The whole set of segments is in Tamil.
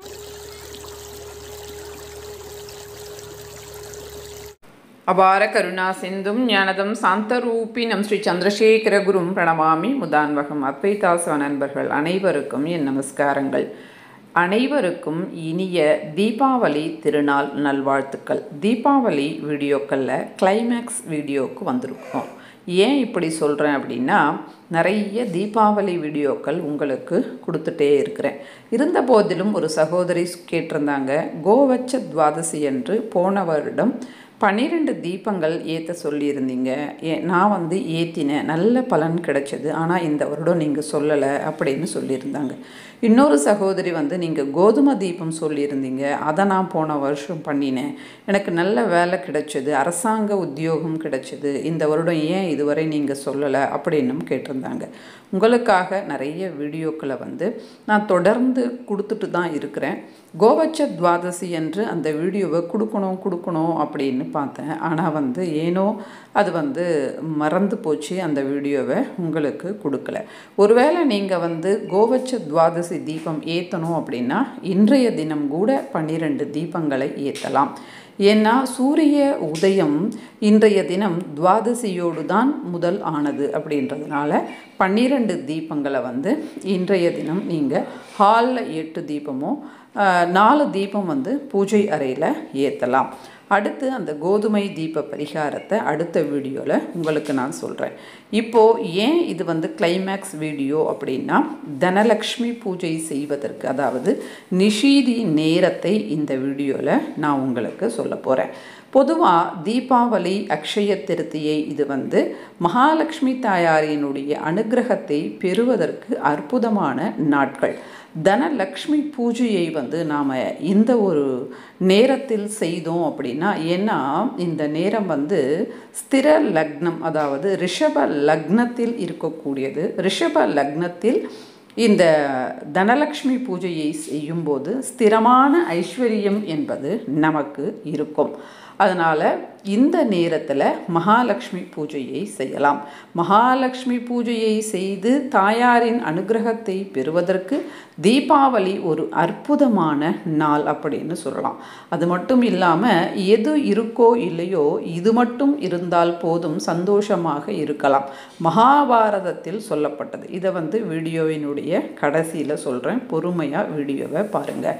அபார கருணா சிந்தும் ஞானதம் சாந்தரூபினம் ஸ்ரீ சந்திரசேகர குரும் பிரணமாமி முதான்வகம் அத்வைதாசவ நண்பர்கள் அனைவருக்கும் என் நமஸ்காரங்கள் அனைவருக்கும் இனிய தீபாவளி திருநாள் நல்வாழ்த்துக்கள் தீபாவளி வீடியோக்களில் கிளைமேக்ஸ் வீடியோவுக்கு வந்திருக்கோம் ஏன் இப்படி சொல்கிறேன் அப்படின்னா நிறைய தீபாவளி வீடியோக்கள் உங்களுக்கு கொடுத்துட்டே இருக்கிறேன் இருந்த போதிலும் ஒரு சகோதரி கேட்டிருந்தாங்க கோவச்ச துவாதசி என்று போன வருடம் பன்னிரெண்டு தீபங்கள் ஏற்ற சொல்லியிருந்தீங்க ஏ நான் வந்து ஏற்றினேன் நல்ல பலன் கிடைச்சது ஆனால் இந்த வருடம் நீங்கள் சொல்லலை அப்படின்னு சொல்லியிருந்தாங்க இன்னொரு சகோதரி வந்து நீங்கள் கோதுமை தீபம் சொல்லியிருந்தீங்க அதை நான் போன வருஷம் பண்ணினேன் எனக்கு நல்ல வேலை கிடைச்சது அரசாங்க உத்தியோகம் கிடைச்சது இந்த வருடம் ஏன் இதுவரை நீங்கள் சொல்லலை அப்படின்னும் கேட்டிருந்தாங்க உங்களுக்காக நிறைய வீடியோக்களை வந்து நான் தொடர்ந்து கொடுத்துட்டு தான் இருக்கிறேன் கோவச்ச துவாதசி என்று அந்த வீடியோவை கொடுக்கணும் கொடுக்கணும் அப்படின்னு பார்த்தேன் ஆனால் வந்து ஏனோ அது வந்து மறந்து போச்சு அந்த வீடியோவை உங்களுக்கு கொடுக்கல ஒருவேளை நீங்கள் வந்து கோவச்ச துவாதசி தீபம் ஏற்றணும் அப்படின்னா இன்றைய தினம் கூட பன்னிரெண்டு தீபங்களை ஏற்றலாம் ஏன்னா சூரிய உதயம் இன்றைய தினம் துவாதசியோடு தான் முதல் ஆனது அப்படின்றதுனால பன்னிரெண்டு தீபங்களை வந்து இன்றைய தினம் நீங்கள் ஹாலில் எட்டு தீபமோ நாலு தீபம் வந்து பூஜை அறையில் ஏற்றலாம் அடுத்து அந்த கோதுமை தீப பரிகாரத்தை அடுத்த வீடியோவில் உங்களுக்கு நான் சொல்கிறேன் இப்போது ஏன் இது வந்து கிளைமேக்ஸ் வீடியோ அப்படின்னா தனலக்ஷ்மி பூஜை செய்வதற்கு அதாவது நிஷீதி நேரத்தை இந்த வீடியோவில் நான் உங்களுக்கு சொல்ல போகிறேன் பொதுவாக தீபாவளி அக்ஷய திருத்தியை இது வந்து மகாலட்சுமி தாயாரினுடைய அனுகிரகத்தை பெறுவதற்கு அற்புதமான நாட்கள் தனலக்ஷ்மி பூஜையை வந்து நாம் இந்த ஒரு நேரத்தில் செய்தோம் அப்படின்னா ஏன்னா இந்த நேரம் வந்து ஸ்திர லக்னம் அதாவது ரிஷப லக்னத்தில் இருக்கக்கூடியது ரிஷப லக்னத்தில் இந்த தனலக்ஷ்மி பூஜையை செய்யும்போது ஸ்திரமான ஐஸ்வர்யம் என்பது நமக்கு இருக்கும் அதனால் இந்த நேரத்தில் மகாலட்சுமி பூஜையை செய்யலாம் மகாலட்சுமி பூஜையை செய்து தாயாரின் அனுகிரகத்தை பெறுவதற்கு தீபாவளி ஒரு அற்புதமான நாள் அப்படின்னு சொல்லலாம் அது மட்டும் இல்லாமல் எது இருக்கோ இல்லையோ இது மட்டும் இருந்தால் போதும் சந்தோஷமாக இருக்கலாம் மகாபாரதத்தில் சொல்லப்பட்டது இதை வந்து வீடியோவினுடைய கடைசியில் சொல்கிறேன் பொறுமையாக வீடியோவை பாருங்கள்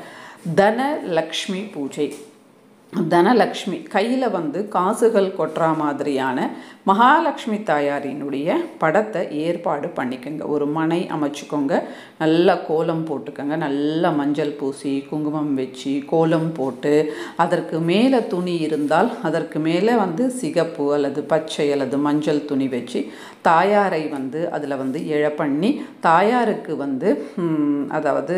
தனலக்ஷ்மி பூஜை தனலக்ஷ்மி கையில் வந்து காசுகள் கொட்டுற மாதிரியான மகாலட்சுமி தாயாரினுடைய படத்தை ஏற்பாடு பண்ணிக்கோங்க ஒரு மனை அமைச்சுக்கோங்க நல்லா கோலம் போட்டுக்கோங்க நல்லா மஞ்சள் பூசி குங்குமம் வச்சு கோலம் போட்டு அதற்கு மேலே துணி இருந்தால் அதற்கு மேலே வந்து சிகப்பு அல்லது பச்சை அல்லது மஞ்சள் துணி வச்சு தாயாரை வந்து அதில் வந்து எழ பண்ணி தாயாருக்கு வந்து அதாவது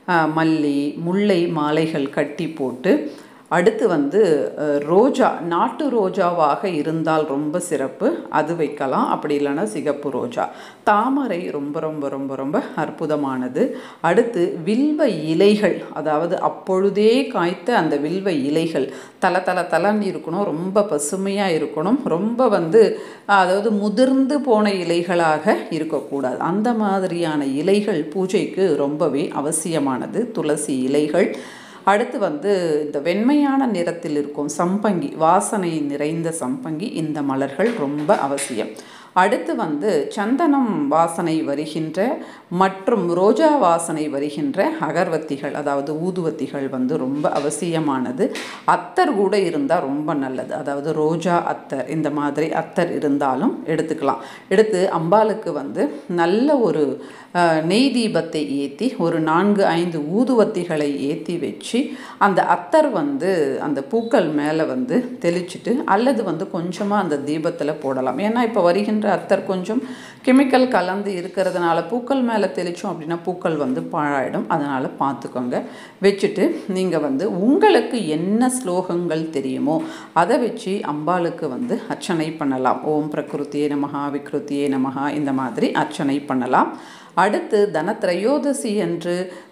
மல்லி முல்லை மாலைகள் கட்டி போட்டு அடுத்து வந்து ரோஜா நாட்டு ரோஜாவாக இருந்தால் ரொம்ப சிறப்பு அது வைக்கலாம் அப்படி இல்லைன்னா சிகப்பு ரோஜா தாமரை ரொம்ப ரொம்ப ரொம்ப ரொம்ப அற்புதமானது அடுத்து வில்வ இலைகள் அதாவது அப்பொழுதே காய்த்த அந்த வில்வ இலைகள் தல தல தலன்னு இருக்கணும் ரொம்ப பசுமையாக இருக்கணும் ரொம்ப வந்து அதாவது முதிர்ந்து போன இலைகளாக இருக்கக்கூடாது அந்த மாதிரியான இலைகள் பூஜைக்கு ரொம்பவே அவசியமானது துளசி இலைகள் அடுத்து வந்து இந்த வெண்மையான நிறத்தில் இருக்கும் சம்பங்கி வாசனை நிறைந்த சம்பங்கி இந்த மலர்கள் ரொம்ப அவசியம் அடுத்து வந்து சந்தனம் வாசனை வருகின்ற மற்றும் ரோஜா வாசனை வருகின்ற அகர்வத்திகள் அதாவது ஊதுவத்திகள் வந்து ரொம்ப அவசியமானது அத்தர் கூட இருந்தால் ரொம்ப நல்லது அதாவது ரோஜா அத்தர் இந்த மாதிரி அத்தர் இருந்தாலும் எடுத்துக்கலாம் எடுத்து அம்பாளுக்கு வந்து நல்ல ஒரு நெய் தீபத்தை ஏற்றி ஒரு நான்கு ஐந்து ஊதுவத்திகளை ஏற்றி வச்சு அந்த அத்தர் வந்து அந்த பூக்கள் மேலே வந்து தெளிச்சுட்டு அல்லது வந்து கொஞ்சமாக அந்த தீபத்தில் போடலாம் ஏன்னா இப்போ வருகின்ற அத்தர் கொஞ்சம் கெமிக்கல் கலந்து இருக்கிறதுனால பூக்கள் மேலே தெளித்தோம் அப்படின்னா பூக்கள் வந்து பாழாயிடும் அதனால் பார்த்துக்கோங்க வச்சுட்டு நீங்கள் வந்து உங்களுக்கு என்ன ஸ்லோகங்கள் தெரியுமோ அதை வச்சு அம்பாளுக்கு வந்து அர்ச்சனை பண்ணலாம் ஓம் பிரகிருத்தியே நமஹா விக்ருத்தியே நமஹா இந்த மாதிரி அர்ச்சனை பண்ணலாம் அடுத்து தனத்ரயோதசி என்று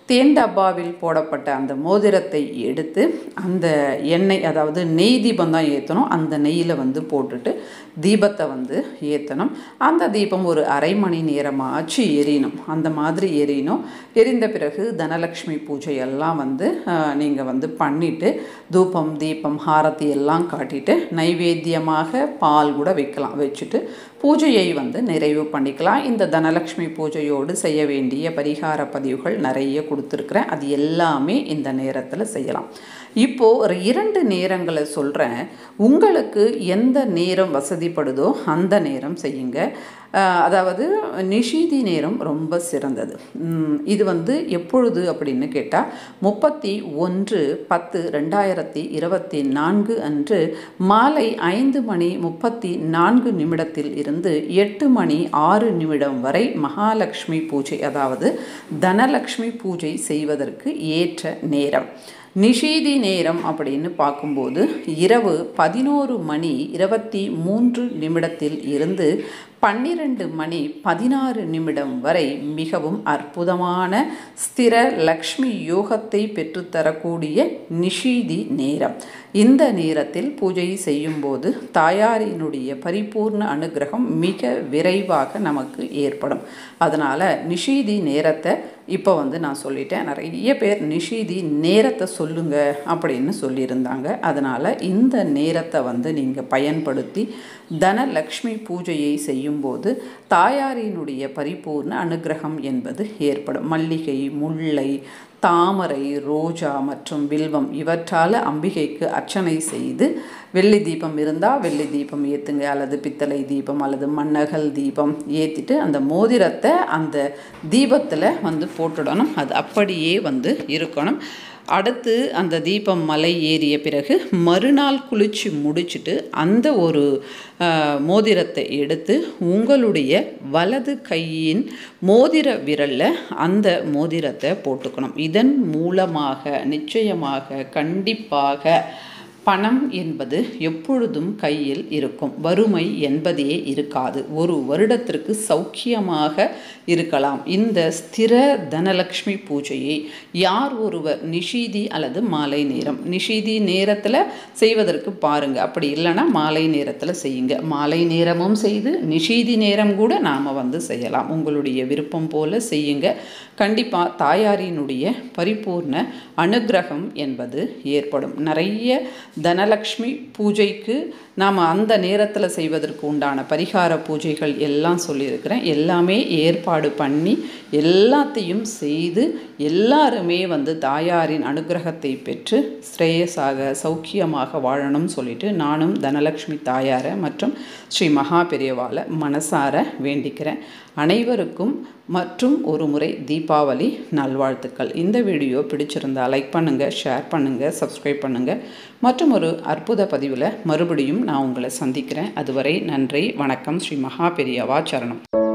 தேன் டப்பாவில் போடப்பட்ட அந்த மோதிரத்தை எடுத்து அந்த எண்ணெய் அதாவது நெய் தீபம் தான் ஏற்றணும் அந்த நெய்யில் வந்து போட்டுட்டு தீபத்தை வந்து ஏற்றணும் அந்த தீபம் ஒரு அரை மணி நேரமாச்சு எரியணும் அந்த மாதிரி எரியணும் எரிந்த பிறகு தனலக்ஷ்மி பூஜை எல்லாம் வந்து நீங்கள் வந்து பண்ணிவிட்டு தூபம் தீபம் ஹாரத்தி எல்லாம் காட்டிட்டு நைவேத்தியமாக பால் கூட வைக்கலாம் வச்சுட்டு பூஜையை வந்து நிறைவு பண்ணிக்கலாம் இந்த தனலக்ஷ்மி பூஜையோடு செய்ய வேண்டிய பரிகார பதிவுகள் நிறைய கொடுத்துருக்குறேன் அது எல்லாமே இந்த நேரத்தில் செய்யலாம் இப்போது ஒரு இரண்டு நேரங்களை சொல்கிறேன் உங்களுக்கு எந்த நேரம் வசதிப்படுதோ அந்த நேரம் செய்யுங்க அதாவது நிஷீதி நேரம் ரொம்ப சிறந்தது இது வந்து எப்பொழுது அப்படின்னு கேட்டால் முப்பத்தி ஒன்று பத்து ரெண்டாயிரத்தி இருபத்தி நான்கு அன்று மாலை ஐந்து மணி முப்பத்தி நான்கு நிமிடத்தில் இருந்து எட்டு மணி ஆறு நிமிடம் வரை மகாலட்சுமி பூஜை அதாவது தனலக்ஷ்மி பூஜை செய்வதற்கு ஏற்ற நேரம் நிஷீதி நேரம் அப்படின்னு பார்க்கும்போது இரவு பதினோரு மணி இருபத்தி மூன்று நிமிடத்தில் இருந்து பன்னிரண்டு மணி பதினாறு நிமிடம் வரை மிகவும் அற்புதமான ஸ்திர லக்ஷ்மி யோகத்தை பெற்றுத்தரக்கூடிய நிஷீதி நேரம் இந்த நேரத்தில் பூஜை செய்யும்போது தாயாரினுடைய பரிபூர்ண அனுகிரகம் மிக விரைவாக நமக்கு ஏற்படும் அதனால் நிஷீதி நேரத்தை இப்போ வந்து நான் சொல்லிட்டேன் நிறைய பேர் நிஷீதி நேரத்தை சொல்லுங்க அப்படின்னு சொல்லியிருந்தாங்க அதனால் இந்த நேரத்தை வந்து நீங்கள் பயன்படுத்தி தனலக்ஷ்மி பூஜையை செய்யும்போது தாயாரினுடைய பரிபூர்ண அனுகிரகம் என்பது ஏற்படும் மல்லிகை முல்லை தாமரை ரோஜா மற்றும் வில்வம் இவற்றால் அம்பிகைக்கு அர்ச்சனை செய்து வெள்ளி தீபம் இருந்தால் வெள்ளி தீபம் ஏற்றுங்க அல்லது பித்தளை தீபம் அல்லது மண்ணகல் தீபம் ஏற்றிட்டு அந்த மோதிரத்தை அந்த தீபத்தில் வந்து போட்டுடணும் அது அப்படியே வந்து இருக்கணும் அடுத்து அந்த தீபம் மலை ஏறிய பிறகு மறுநாள் குளிச்சு முடிச்சுட்டு அந்த ஒரு மோதிரத்தை எடுத்து உங்களுடைய வலது கையின் மோதிர விரலில் அந்த மோதிரத்தை போட்டுக்கணும் இதன் மூலமாக நிச்சயமாக கண்டிப்பாக பணம் என்பது எப்பொழுதும் கையில் இருக்கும் வறுமை என்பதே இருக்காது ஒரு வருடத்திற்கு சௌக்கியமாக இருக்கலாம் இந்த ஸ்திர தனலக்ஷ்மி பூஜையை யார் ஒருவர் நிஷீதி அல்லது மாலை நேரம் நிஷீதி நேரத்தில் செய்வதற்கு பாருங்க அப்படி இல்லைன்னா மாலை நேரத்தில் செய்யுங்க மாலை நேரமும் செய்து நிஷீதி நேரம் கூட நாம் வந்து செய்யலாம் உங்களுடைய விருப்பம் போல செய்யுங்க கண்டிப்பாக தாயாரினுடைய பரிபூர்ண அனுகிரகம் என்பது ஏற்படும் நிறைய தனலக்ஷ்மி பூஜைக்கு நாம் அந்த நேரத்தில் செய்வதற்கு உண்டான பரிகார பூஜைகள் எல்லாம் சொல்லியிருக்கிறேன் எல்லாமே ஏற்பாடு பண்ணி எல்லாத்தையும் செய்து எல்லாருமே வந்து தாயாரின் அனுகிரகத்தை பெற்று ஸ்ரேயஸாக சௌக்கியமாக வாழணும்னு சொல்லிட்டு நானும் தனலக்ஷ்மி தாயாரை மற்றும் ஸ்ரீ மகா பெரியவாளை மனசார வேண்டிக்கிறேன் அனைவருக்கும் மற்றும் ஒரு முறை தீபாவளி நல்வாழ்த்துக்கள் இந்த வீடியோ பிடிச்சிருந்தா லைக் பண்ணுங்கள் ஷேர் பண்ணுங்கள் சப்ஸ்கிரைப் பண்ணுங்கள் மற்றும் ஒரு அற்புத பதிவில் மறுபடியும் நான் உங்களை சந்திக்கிறேன் அதுவரை நன்றி வணக்கம் ஸ்ரீ மகா பெரியவா சரணம்